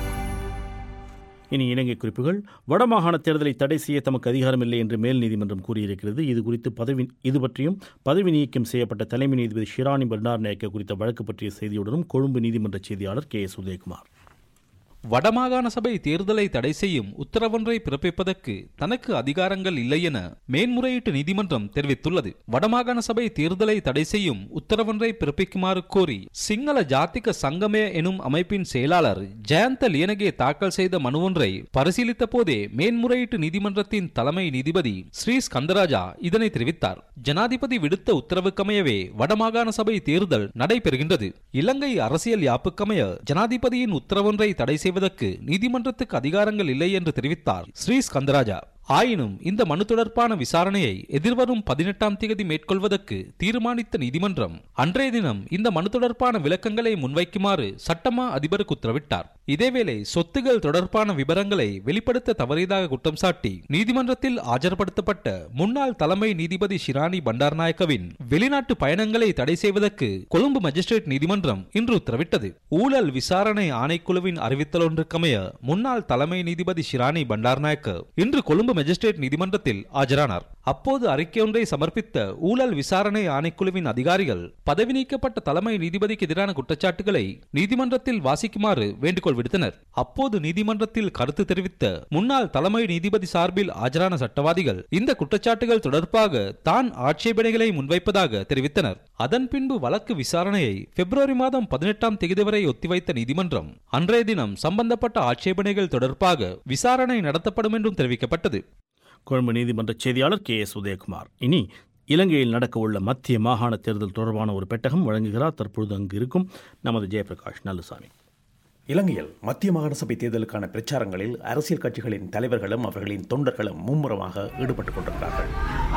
இனி இலங்கை குறிப்புகள் வடமாகாண தேர்தலை தடை செய்ய தமக்கு அதிகாரமில்லை என்று மேல் நீதிமன்றம் கூறியிருக்கிறது இது குறித்து பதவி இது பற்றியும் பதவி நீக்கம் செய்யப்பட்ட தலைமை நீதிபதி ஷிராணி பண்டார் நாயக்க குறித்த வழக்கு பற்றிய செய்தியுடனும் கொழும்பு நீதிமன்ற செய்தியாளர் கே எஸ் உதயகுமார் வடமாகாண சபை தேர்தலை தடை செய்யும் உத்தரவொன்றை பிறப்பிப்பதற்கு தனக்கு அதிகாரங்கள் இல்லை என மேன்முறையீட்டு நீதிமன்றம் தெரிவித்துள்ளது வடமாகாண சபை தேர்தலை தடை செய்யும் உத்தரவொன்றை பிறப்பிக்குமாறு கோரி சிங்கள ஜாத்திக சங்கமே எனும் அமைப்பின் செயலாளர் ஜெயந்த லியனகே தாக்கல் செய்த மனு ஒன்றை பரிசீலித்த போதே மேன்முறையீட்டு நீதிமன்றத்தின் தலைமை நீதிபதி ஸ்ரீ ஸ்கந்தராஜா இதனை தெரிவித்தார் ஜனாதிபதி விடுத்த உத்தரவுக்கமையவே வடமாகாண சபை தேர்தல் நடைபெறுகின்றது இலங்கை அரசியல் யாப்புக்கமைய ஜனாதிபதியின் உத்தரவொன்றை தடை செய்வதற்கு நீதிமன்றத்துக்கு அதிகாரங்கள் இல்லை என்று தெரிவித்தார் ஸ்ரீ ஸ்கந்தராஜா ஆயினும் இந்த மனு தொடர்பான விசாரணையை எதிர்வரும் பதினெட்டாம் தேதி மேற்கொள்வதற்கு தீர்மானித்த நீதிமன்றம் அன்றைய தினம் இந்த மனு தொடர்பான விளக்கங்களை முன்வைக்குமாறு சட்டமா அதிபருக்கு உத்தரவிட்டார் இதேவேளை சொத்துகள் தொடர்பான விவரங்களை வெளிப்படுத்த தவறியதாக குற்றம் சாட்டி நீதிமன்றத்தில் ஆஜர்படுத்தப்பட்ட முன்னாள் தலைமை நீதிபதி ஷிராணி பண்டார்நாயக்கவின் வெளிநாட்டு பயணங்களை தடை செய்வதற்கு கொழும்பு மஜிஸ்ட்ரேட் நீதிமன்றம் இன்று உத்தரவிட்டது ஊழல் விசாரணை ஆணைக்குழுவின் அறிவித்தல் ஒன்றுக்கமைய முன்னாள் தலைமை நீதிபதி ஷிராணி பண்டார்நாயக்க இன்று கொழும்பு மஜிஸ்ட்ரேட் நீதிமன்றத்தில் ஆஜரானார் அப்போது அறிக்கை ஒன்றை சமர்ப்பித்த ஊழல் விசாரணை ஆணைக்குழுவின் அதிகாரிகள் பதவி நீக்கப்பட்ட தலைமை நீதிபதிக்கு எதிரான குற்றச்சாட்டுகளை நீதிமன்றத்தில் வாசிக்குமாறு வேண்டுகோள் விடுத்தனர் அப்போது நீதிமன்றத்தில் கருத்து தெரிவித்த முன்னாள் தலைமை நீதிபதி சார்பில் ஆஜரான சட்டவாதிகள் இந்த குற்றச்சாட்டுகள் தொடர்பாக தான் ஆட்சேபனைகளை முன்வைப்பதாக தெரிவித்தனர் அதன் பின்பு வழக்கு விசாரணையை பிப்ரவரி மாதம் பதினெட்டாம் தேதி வரை ஒத்திவைத்த நீதிமன்றம் அன்றைய தினம் சம்பந்தப்பட்ட ஆட்சேபனைகள் தொடர்பாக விசாரணை நடத்தப்படும் என்றும் தெரிவிக்கப்பட்டது கொழும்பு நீதிமன்ற செய்தியாளர் கே எஸ் உதயகுமார் இனி இலங்கையில் நடக்கவுள்ள மத்திய மாகாண தேர்தல் தொடர்பான ஒரு பெட்டகம் வழங்குகிறார் தற்பொழுது அங்கு இருக்கும் நமது ஜெயபிரகாஷ் நல்லுசாமி இலங்கையில் மத்திய மாகாண சபை தேர்தலுக்கான பிரச்சாரங்களில் அரசியல் கட்சிகளின் தலைவர்களும் அவர்களின் தொண்டர்களும் மும்முரமாக ஈடுபட்டுக் கொண்டிருக்கிறார்கள்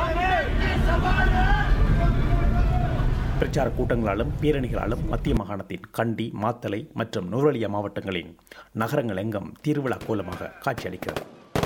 பிரச்சார கூட்டங்களாலும் பேரணிகளாலும் மத்திய மாகாணத்தின் கண்டி மாத்தலை மற்றும் நுவரலியா மாவட்டங்களின் நகரங்கள் எங்கும் திருவிழா கோலமாக காட்சியளிக்கிறது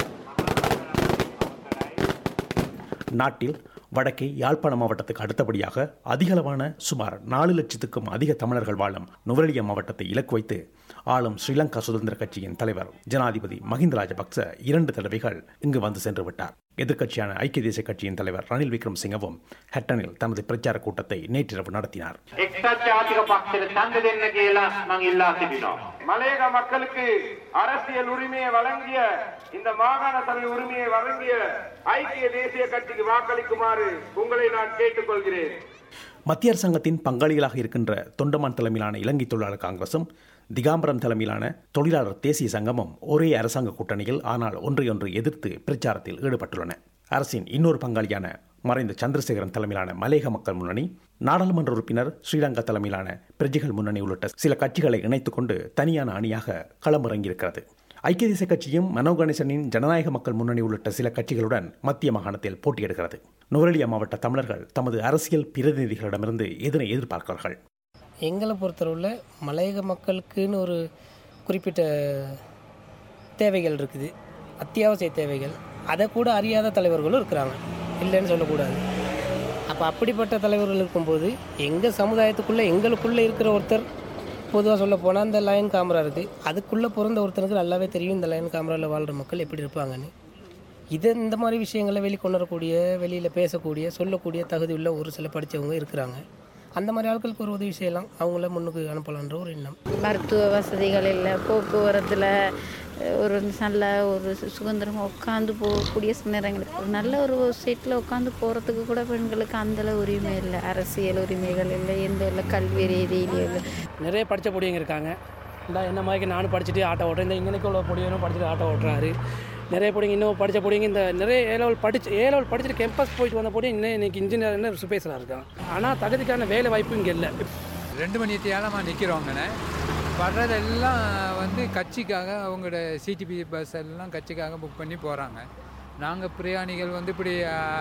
நாட்டில் வடக்கே யாழ்ப்பாண மாவட்டத்துக்கு அடுத்தபடியாக அதிகளவான சுமார் நாலு லட்சத்துக்கும் அதிக தமிழர்கள் வாழும் நுவரெலியா மாவட்டத்தை இலக்கு வைத்து ஆளும் ஸ்ரீலங்கா சுதந்திர கட்சியின் தலைவர் ஜனாதிபதி மஹிந்த ராஜபக்ச இரண்டு தடவைகள் இங்கு வந்து சென்று விட்டார் எதிர்க்கட்சியான ஐக்கிய தேசிய கட்சியின் தலைவர் ரணில் விக்ரம் சிங்கவும் ஹட்டனில் தனது பிரச்சார கூட்டத்தை நேற்றிரவு நடத்தினார் එක්සත් ජාතික පක්ෂයට ඡන්ද දෙන්න කියලා මං ඉල්ලා තිබෙනවා. மலையக மக்களுக்கு அரசியல் உரிமையை வழங்கிய இந்த மாகாண சபை உரிமையை வழங்கிய ஐக்கிய தேசிய கட்சிக்கு வாக்களிக்குமாறு உங்களை நான் கேட்டுக்கொள்கிறேன் மத்திய அரசாங்கத்தின் பங்காளிகளாக இருக்கின்ற தொண்டமான் தலைமையிலான இலங்கை தொழிலாளர் காங்கிரசும் திகாம்பரம் தலைமையிலான தொழிலாளர் தேசிய சங்கமும் ஒரே அரசாங்க கூட்டணியில் ஆனால் ஒன்றையொன்று எதிர்த்து பிரச்சாரத்தில் ஈடுபட்டுள்ளன அரசின் இன்னொரு பங்காளியான மறைந்த சந்திரசேகரன் தலைமையிலான மலேக மக்கள் முன்னணி நாடாளுமன்ற உறுப்பினர் ஸ்ரீலங்கா தலைமையிலான பிரஜைகள் முன்னணி உள்ளிட்ட சில கட்சிகளை இணைத்துக் கொண்டு தனியான அணியாக களமிறங்கியிருக்கிறது ஐக்கிய தேசிய கட்சியும் மனோ கணேசனின் ஜனநாயக மக்கள் முன்னணி உள்ளிட்ட சில கட்சிகளுடன் மத்திய மாகாணத்தில் போட்டியிடுகிறது நுவரெலியா மாவட்ட தமிழர்கள் தமது அரசியல் பிரதிநிதிகளிடமிருந்து எதனை எதிர்பார்க்கிறார்கள் எங்களை பொறுத்தளவில் மலையக மக்களுக்குன்னு ஒரு குறிப்பிட்ட தேவைகள் இருக்குது அத்தியாவசிய தேவைகள் அதை கூட அறியாத தலைவர்களும் இருக்கிறாங்க இல்லைன்னு சொல்லக்கூடாது அப்போ அப்படிப்பட்ட தலைவர்கள் இருக்கும்போது எங்கள் சமுதாயத்துக்குள்ளே எங்களுக்குள்ளே இருக்கிற ஒருத்தர் பொதுவாக சொல்ல போனால் இந்த லயன் காமரா இருக்குது அதுக்குள்ளே பிறந்த ஒருத்தனுக்கு நல்லாவே தெரியும் இந்த லயன் காமராவில் வாழ்கிற மக்கள் எப்படி இருப்பாங்கன்னு இது இந்த மாதிரி விஷயங்களை வெளிக்கொண்டு வரக்கூடிய வெளியில் பேசக்கூடிய சொல்லக்கூடிய தகுதி உள்ள ஒரு சில படித்தவங்க இருக்கிறாங்க அந்த மாதிரி ஆட்களுக்கு ஒரு உதவி செய்யலாம் அவங்கள முன்னுக்கு அனுப்பலான்ற ஒரு எண்ணம் மருத்துவ வசதிகள் இல்லை போக்குவரத்தில் ஒரு நல்ல ஒரு சுதந்திரமாக உட்காந்து போகக்கூடிய நேரங்களுக்கு ஒரு நல்ல ஒரு சீட்டில் உட்காந்து போகிறதுக்கு கூட பெண்களுக்கு அந்தளவு உரிமை இல்லை அரசியல் உரிமைகள் இல்லை எந்த இல்லை கல்வி ரீதியிலையும் இல்லை நிறைய படித்த பொடியங்க இருக்காங்க இந்த என்ன மாதிரி நானும் படிச்சுட்டு ஆட்டோ ஓட்டுறேன் இந்த இங்கனைக்கு உள்ள பொடியனும் படிச்சுட்டு ஆட்டோ ஓட்டுறாரு நிறைய பொடிங்க இன்னும் படித்த பொடிங்க இந்த நிறைய ஏ லெவல் படிச்சு ஏ லெவல் படிச்சுட்டு கேம்பஸ் போயிட்டு வந்த பொடி இன்னும் இன்னைக்கு இன்ஜினியர் சுபேசராக இருக்கான் ஆனால் தகுதிக்கான வேலை வாய்ப்பு இங்கே இல்லை ரெண்டு மணி தேலமாக நிற்கிறவங்கண்ணே வர்றதெல்லாம் வந்து கட்சிக்காக அவங்களோட சிடிபி பஸ் எல்லாம் கட்சிக்காக புக் பண்ணி போகிறாங்க நாங்கள் பிரயாணிகள் வந்து இப்படி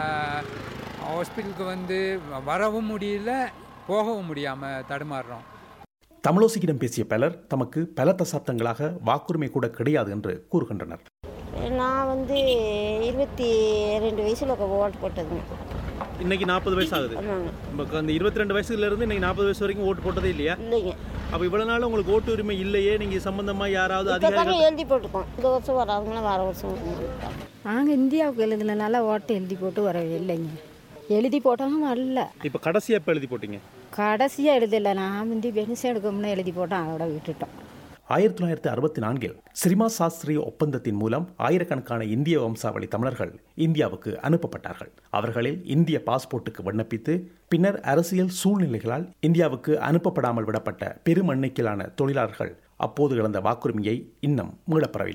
ஹாஸ்பிட்டலுக்கு வந்து வரவும் முடியல போகவும் முடியாமல் தடுமாறுறோம் தமிழோசியிடம் பேசிய பலர் தமக்கு பல தசாப்தங்களாக வாக்குரிமை கூட கிடையாது என்று கூறுகின்றனர் நான் வந்து இருபத்தி ரெண்டு வயசில் ஓட்டு போட்டதுங்க இன்னைக்கு நாற்பது வயசு ஆகுது இப்போ அந்த இருபத்தி ரெண்டு வயசுல இருந்து இன்னைக்கு நாற்பது வயசு வரைக்கும் ஓட்டு போட்டதே இல்லையா இல்லைங்க அப்போ இவ்வளவு நாள் உங்களுக்கு ஓட்டு உரிமை இல்லையே நீங்க சம்பந்தமா யாராவது இப்போ தாங்க அதிகாரிகள் எழுதி போட்டுக்கோம் இந்த வருஷம் வராதுங்களா வர வருஷம் நாங்கள் இந்தியாவுக்கு எழுதுனனால ஓட்டு எழுதி போட்டு வரவே இல்லைங்க எழுதி போட்டாலும் வரல இப்போ கடைசியா எப்போ எழுதி போட்டீங்க கடைசியாக எழுதலை நான் முந்தி பென்ஷன் எடுக்கணும்னு எழுதி போட்டோம் அதோட விட்டுட்டோம் ஆயிரத்தி தொள்ளாயிரத்தி அறுபத்தி நான்கில் சிரிமா சாஸ்திரி ஒப்பந்தத்தின் மூலம் ஆயிரக்கணக்கான இந்திய வம்சாவளி தமிழர்கள் இந்தியாவுக்கு அனுப்பப்பட்டார்கள் அவர்களில் இந்திய பாஸ்போர்ட்டுக்கு விண்ணப்பித்து பின்னர் அரசியல் சூழ்நிலைகளால் இந்தியாவுக்கு அனுப்பப்படாமல் விடப்பட்ட பெரும் எண்ணிக்கையிலான தொழிலாளர்கள் அப்போது இழந்த வாக்குரிமையை இன்னும் மீளப்பெறவில்லை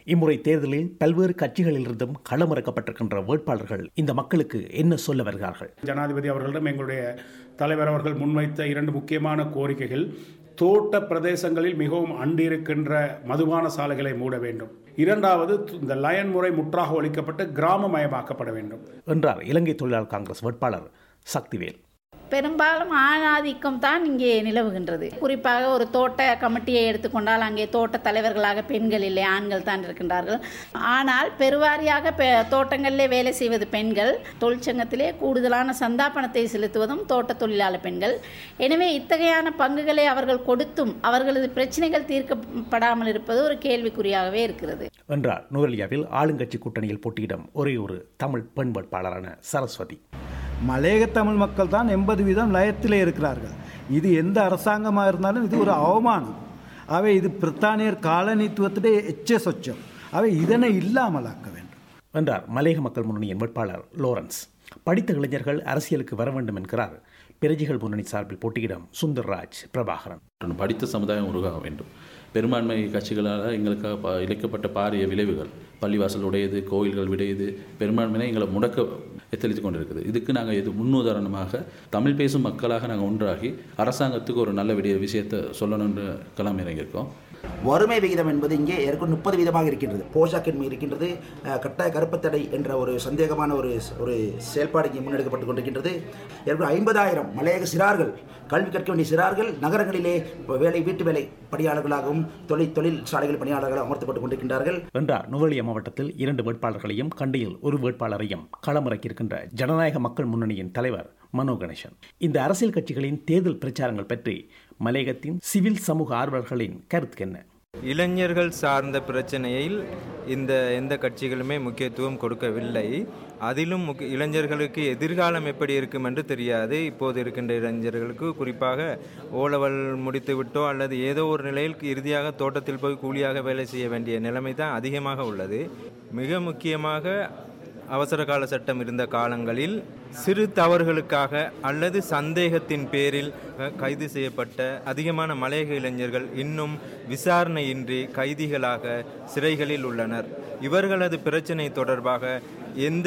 இம்முறை தேர்தலில் பல்வேறு கட்சிகளிலிருந்தும் களமிறக்கப்பட்டிருக்கின்ற வேட்பாளர்கள் இந்த மக்களுக்கு என்ன சொல்ல வருகிறார்கள் ஜனாதிபதி அவர்களிடம் எங்களுடைய தலைவர் அவர்கள் முன்வைத்த இரண்டு முக்கியமான கோரிக்கைகள் தோட்ட பிரதேசங்களில் மிகவும் அண்டிருக்கின்ற மதுபான சாலைகளை மூட வேண்டும் இரண்டாவது இந்த லயன் முறை முற்றாக ஒழிக்கப்பட்டு கிராமமயமாக்கப்பட வேண்டும் என்றார் இலங்கை தொழிலாளர் காங்கிரஸ் வேட்பாளர் சக்திவேல் பெரும்பாலும் ஆணாதிக்கம் தான் இங்கே நிலவுகின்றது குறிப்பாக ஒரு தோட்ட கமிட்டியை எடுத்துக்கொண்டால் அங்கே தோட்ட தலைவர்களாக பெண்கள் இல்லை ஆண்கள் தான் இருக்கின்றார்கள் ஆனால் பெருவாரியாக பெ தோட்டங்களிலே வேலை செய்வது பெண்கள் தொழிற்சங்கத்திலே கூடுதலான சந்தாபனத்தை செலுத்துவதும் தோட்ட தொழிலாளர் பெண்கள் எனவே இத்தகையான பங்குகளை அவர்கள் கொடுத்தும் அவர்களது பிரச்சனைகள் தீர்க்கப்படாமல் இருப்பது ஒரு கேள்விக்குறியாகவே இருக்கிறது என்றார் நுவலியாவில் ஆளுங்கட்சி கூட்டணியில் போட்டியிடும் ஒரே ஒரு தமிழ் பெண் வேட்பாளரான சரஸ்வதி மலையக தமிழ் மக்கள் தான் எண்பது வீதம் லயத்திலே இருக்கிறார்கள் இது எந்த அரசாங்கமாக இருந்தாலும் இது ஒரு அவமானம் அவை இது பிரித்தானியர் காலனித்துவத்திலே எச்ச சொச்சம் அவை இதனை இல்லாமலாக்க வேண்டும் என்றார் மலையக மக்கள் முன்னணியின் வேட்பாளர் லோரன்ஸ் படித்த இளைஞர்கள் அரசியலுக்கு வர வேண்டும் என்கிறார் பிரஜைகள் முன்னணி சார்பில் போட்டியிடும் சுந்தர்ராஜ் பிரபாகரன் படித்த சமுதாயம் உருவாக வேண்டும் பெரும்பான்மை கட்சிகளால் எங்களுக்கு ப- இழைக்கப்பட்ட பாரிய விளைவுகள் பள்ளிவாசல் உடையது கோயில்கள் விடையுது பெரும்பான்மையினை எங்களை முடக்க எத்தளித்து கொண்டிருக்குது இதுக்கு நாங்கள் இது முன்னுதாரணமாக தமிழ் பேசும் மக்களாக நாங்கள் ஒன்றாகி அரசாங்கத்துக்கு ஒரு நல்ல விடிய விஷயத்தை சொல்லணும்னு களம் இறங்கியிருக்கோம் வறுமை விகிதம் என்பது இங்கே ஏற்கனவே முப்பது வீதமாக இருக்கின்றது போஷாக்கின்மை இருக்கின்றது அஹ், கட்டாய கருப்பத்தடை என்ற ஒரு சந்தேகமான ஒரு ஒரு செயல்பாடு இங்கே முன்னெடுக்கப்பட்டு கொண்டிருக்கின்றது ஏற்கனவே ஐம்பதாயிரம் மலையக சிறார்கள் கல்வி கற்க வேண்டிய சிறார்கள் நகரங்களிலே இப்ப வேலை வீட்டு வேலை பணியாளர்களாகவும் தொழில் தொழில் சாலைகள் பணியாளர்களாக அமர்த்தப்பட்டு கொண்டிருக்கின்றார்கள் என்றார் நுவலிய மாவட்டத்தில் இரண்டு வேட்பாளர்களையும் கண்டியில் ஒரு வேட்பாளரையும் களமிறக்கியிருக்கின்ற ஜனநாயக மக்கள் முன்னணியின் தலைவர் மனோ கணேசன் இந்த அரசியல் கட்சிகளின் தேர்தல் பிரச்சாரங்கள் பற்றி மலையகத்தின் சிவில் சமூக ஆர்வலர்களின் கருத்து என்ன இளைஞர்கள் சார்ந்த பிரச்சனையில் இந்த எந்த கட்சிகளுமே முக்கியத்துவம் கொடுக்கவில்லை அதிலும் முக்கிய இளைஞர்களுக்கு எதிர்காலம் எப்படி இருக்கும் என்று தெரியாது இப்போது இருக்கின்ற இளைஞர்களுக்கு குறிப்பாக ஓலவல் முடித்து விட்டோ அல்லது ஏதோ ஒரு நிலையில் இறுதியாக தோட்டத்தில் போய் கூலியாக வேலை செய்ய வேண்டிய நிலைமை தான் அதிகமாக உள்ளது மிக முக்கியமாக அவசர கால சட்டம் இருந்த காலங்களில் சிறு தவறுகளுக்காக அல்லது சந்தேகத்தின் பேரில் அஹ், கைது செய்யப்பட்ட அதிகமான மலையக இளைஞர்கள் இன்னும் விசாரணையின்றி கைதிகளாக சிறைகளில் உள்ளனர் இவர்களது பிரச்சனை தொடர்பாக எந்த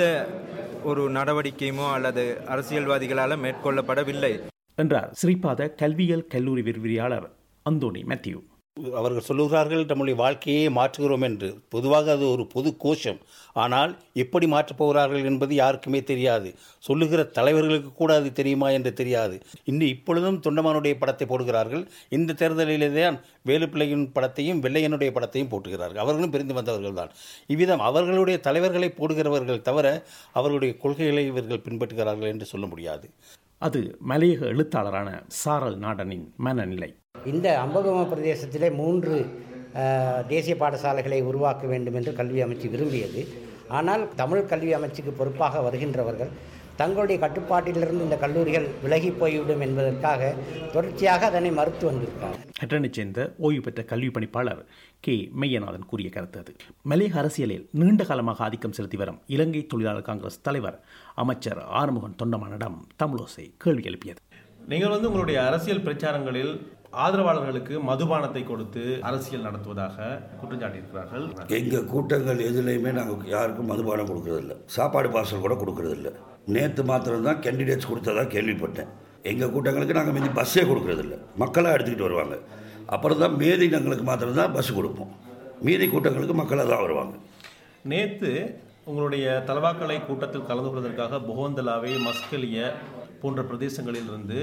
ஒரு நடவடிக்கையுமோ அல்லது அரசியல்வாதிகளால் மேற்கொள்ளப்படவில்லை என்றார் ஸ்ரீபாத கல்வியியல் கல்லூரி விரிவிரியாளர் அந்தோணி மேத்யூ அவர்கள் சொல்லுகிறார்கள் நம்முடைய வாழ்க்கையே மாற்றுகிறோம் என்று பொதுவாக அது ஒரு பொது கோஷம் ஆனால் எப்படி மாற்றப் போகிறார்கள் என்பது யாருக்குமே தெரியாது சொல்லுகிற தலைவர்களுக்கு கூட அது தெரியுமா என்று தெரியாது இன்னும் இப்பொழுதும் தொண்டமானுடைய படத்தை போடுகிறார்கள் இந்த தேர்தலிலே தான் வேலுப்பிள்ளையின் படத்தையும் வெள்ளையனுடைய படத்தையும் போட்டுகிறார்கள் அவர்களும் பிரிந்து வந்தவர்கள் தான் இவ்விதம் அவர்களுடைய தலைவர்களை போடுகிறவர்கள் தவிர அவர்களுடைய கொள்கைகளை இவர்கள் பின்பற்றுகிறார்கள் என்று சொல்ல முடியாது அது மலையக எழுத்தாளரான சாரல் நாடனின் மனநிலை இந்த அம்பகம பிரதேசத்திலே மூன்று அஹ், தேசிய பாடசாலைகளை உருவாக்க வேண்டும் என்று கல்வி அமைச்சு விரும்பியது ஆனால் தமிழ் கல்வி அமைச்சுக்கு பொறுப்பாக வருகின்றவர்கள் தங்களுடைய கட்டுப்பாட்டிலிருந்து இந்த கல்லூரிகள் விலகி போய்விடும் என்பதற்காக தொடர்ச்சியாக அதனை மறுத்து வந்திருக்கிறார்கள் ஹட்டனைச் சேர்ந்த ஓய்வு பெற்ற கல்வி பணிப்பாளர் கே மெய்யநாதன் கூறிய கருத்து அது மலையக அரசியலில் நீண்ட காலமாக ஆதிக்கம் செலுத்தி வரும் இலங்கை தொழிலாளர் காங்கிரஸ் தலைவர் அமைச்சர் ஆறுமுகன் தொண்டமானிடம் தமிழோசை கேள்வி எழுப்பியது நீங்கள் வந்து உங்களுடைய அரசியல் பிரச்சாரங்களில் ஆதரவாளர்களுக்கு மதுபானத்தை கொடுத்து அரசியல் நடத்துவதாக குற்றம் சாட்டியிருக்கிறார்கள் எங்கள் கூட்டங்கள் எதுலேயுமே நாங்கள் யாருக்கும் மதுபானம் கொடுக்கறதில்ல சாப்பாடு பார்சல் கூட கொடுக்கறதில்ல நேற்று மாத்திரம்தான் கேண்டிடேட்ஸ் கொடுத்ததா கேள்விப்பட்டேன் எங்கள் கூட்டங்களுக்கு நாங்கள் மீதி பஸ்ஸே கொடுக்கறதில்ல மக்களாக எடுத்துக்கிட்டு வருவாங்க அப்புறம் தான் மேதி எங்களுக்கு மாத்திரம்தான் பஸ் கொடுப்போம் மீதி கூட்டங்களுக்கு மக்களாக தான் வருவாங்க நேற்று உங்களுடைய தலவாக்கலை கூட்டத்தில் கலந்து கொள்வதற்காக பொகோந்தலாவை மஸ்கலிய போன்ற பிரதேசங்களிலிருந்து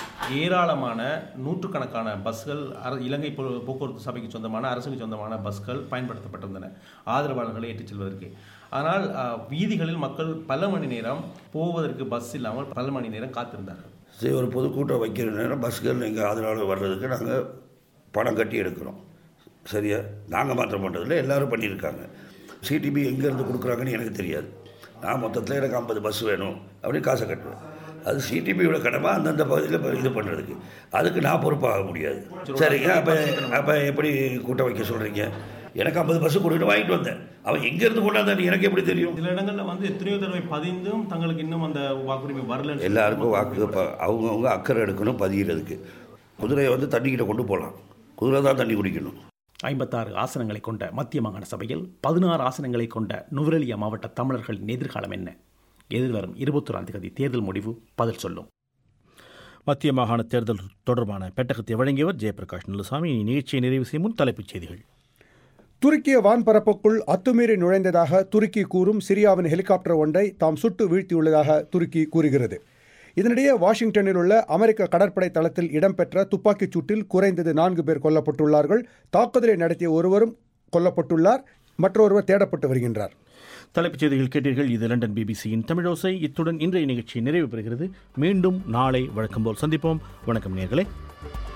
ஏராளமான நூற்றுக்கணக்கான பஸ்கள் அர இலங்கை போ- போக்குவரத்து சபைக்கு சொந்தமான அரசுக்கு சொந்தமான பஸ்கள் பயன்படுத்தப்பட்டிருந்தன ஆதரவாளர்களை ஏற்றிச் செல்வதற்கு ஆனால் அஹ், வீதிகளில் மக்கள் பல மணி நேரம் போவதற்கு பஸ் இல்லாமல் பல மணி நேரம் காத்திருந்தார்கள் சரி ஒரு பொதுக்கூட்டம் வைக்கிற நேரம் பஸ்கள் எங்கள் ஆதரவாளர் வர்றதுக்கு நாங்கள் பணம் கட்டி எடுக்கிறோம் சரியா நாங்கள் மாத்திரம் பண்ணுறதில்ல எல்லாரும் பண்ணியிருக்காங்க சிடிபி எங்கேருந்து கொடுக்குறாங்கன்னு எனக்கு தெரியாது நான் மொத்தத்தில் எனக்கு ஐம்பது பஸ் வேணும் அப்படின்னு காசை கட்டுவேன் அது சிடிபியோட கடமை அந்தந்த பகுதியில் இப்ப இது பண்ணுறதுக்கு அதுக்கு நான் பொறுப்பாக முடியாது சரிங்க அப்போ அப்போ எப்படி கூட்டம் வைக்க சொல்கிறீங்க எனக்கு ஐம்பது பஸ்ஸு கொடுத்துட்டு வாங்கிட்டு வந்தேன் அவன் எங்கேருந்து கொண்டாந்தான்னு எனக்கு எப்படி தெரியும் சில இடங்களில் வந்து எத்தனையோ தடவை பதிந்தும் தங்களுக்கு இன்னும் அந்த வாக்குரிமை வரலன்னு எல்லாருக்கும் வாக்கு இப்போ அவங்கவுங்க அக்கறை எடுக்கணும் பதிகிறதுக்கு குதிரையை வந்து தண்ணிக்கிட்ட கொண்டு போகலாம் குதிரை தான் தண்ணி குடிக்கணும் ஐம்பத்தாறு ஆசனங்களை கொண்ட மத்திய மாகாண சபையில் பதினாறு ஆசனங்களை கொண்ட நுவரெலியா மாவட்ட தமிழர்களின் எதிர்காலம் என்ன எதிர்வரும் இருபத்தொராம் தேதி தேர்தல் முடிவு பதில் சொல்லும் மத்திய மாகாண தேர்தல் தொடர்பான பெட்டகத்தை வழங்கியவர் ஜெயபிரகாஷ் நல்லுசாமி இனி நிகழ்ச்சியை நிறைவு செய்யும் முன் தலைப்புச் செய்திகள் துருக்கிய வான்பரப்புக்குள் அத்துமீறி நுழைந்ததாக துருக்கி கூறும் சிரியாவின் ஹெலிகாப்டர் ஒன்றை தாம் சுட்டு வீழ்த்தியுள்ளதாக துருக்கி கூறுகிறது இதனிடையே வாஷிங்டனில் உள்ள அமெரிக்க கடற்படை தளத்தில் இடம்பெற்ற துப்பாக்கிச் சூட்டில் குறைந்தது நான்கு பேர் கொல்லப்பட்டுள்ளார்கள் தாக்குதலை நடத்திய ஒருவரும் கொல்லப்பட்டுள்ளார் மற்றொருவர் தேடப்பட்டு வருகின்றார் தலைப்புச் செய்திகள் கேட்டீர்கள் இது லண்டன் பிபிசியின் தமிழோசை இத்துடன் இன்றைய நிகழ்ச்சி நிறைவு பெறுகிறது மீண்டும் நாளை வழக்கம் போல் சந்திப்போம் வணக்கம் நேர்களே